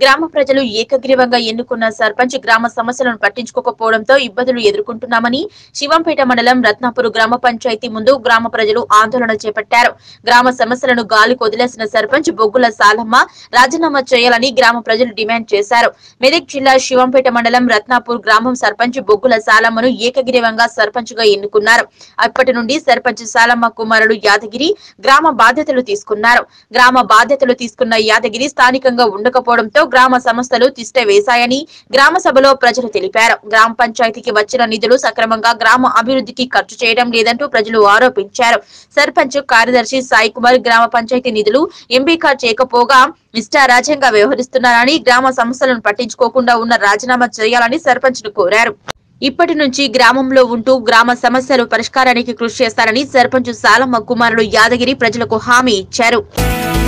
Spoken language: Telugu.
గ్రామ ప్రజలు ఏకగ్రీవంగా ఎన్నుకున్న సర్పంచ్ గ్రామ సమస్యలను పట్టించుకోకపోవడంతో ఇబ్బందులు ఎదుర్కొంటున్నామని శివంపేట మండలం రత్నాపూర్ గ్రామ పంచాయతీ ముందు గ్రామ ప్రజలు ఆందోళన చేపట్టారు గ్రామ సమస్యలను గాలి కొదిలేసిన సర్పంచ్ బొగ్గుల సాలమ్మ రాజీనామా చేయాలని గ్రామ ప్రజలు డిమాండ్ చేశారు మెదక్ జిల్లా శివంపేట మండలం రత్నాపూర్ గ్రామం సర్పంచ్ బొగ్గుల సాలమ్మను ఏకగ్రీవంగా సర్పంచ్ గా ఎన్నుకున్నారు అప్పటి నుండి సర్పంచ్ సాలమ్మ కుమారుడు యాదగిరి గ్రామ బాధ్యతలు తీసుకున్నారు గ్రామ బాధ్యతలు తీసుకున్న యాదగిరి స్థానికంగా ఉండకపోవడంతో గ్రామ సంస్థలు తిష్ట వేశాయని గ్రామ సభలో ప్రజలు తెలిపారు గ్రామ పంచాయతీకి వచ్చిన నిధులు సక్రమంగా గ్రామ అభివృద్ధికి ఖర్చు చేయడం లేదంటూ ప్రజలు ఆరోపించారు సర్పంచ్ కార్యదర్శి సాయి కుమార్ గ్రామ పంచాయతీ నిధులు ఎంపీకా చేయకపోగా ఇష్టారాజ్యంగా వ్యవహరిస్తున్నారని గ్రామ సమస్యలను పట్టించుకోకుండా ఉన్న రాజీనామా చేయాలని సర్పంచ్ ను కోరారు ఇప్పటి నుంచి గ్రామంలో ఉంటూ గ్రామ సమస్యలు పరిష్కారానికి కృషి చేస్తారని సర్పంచ్ సాలమ్మ కుమారుడు యాదగిరి ప్రజలకు హామీ ఇచ్చారు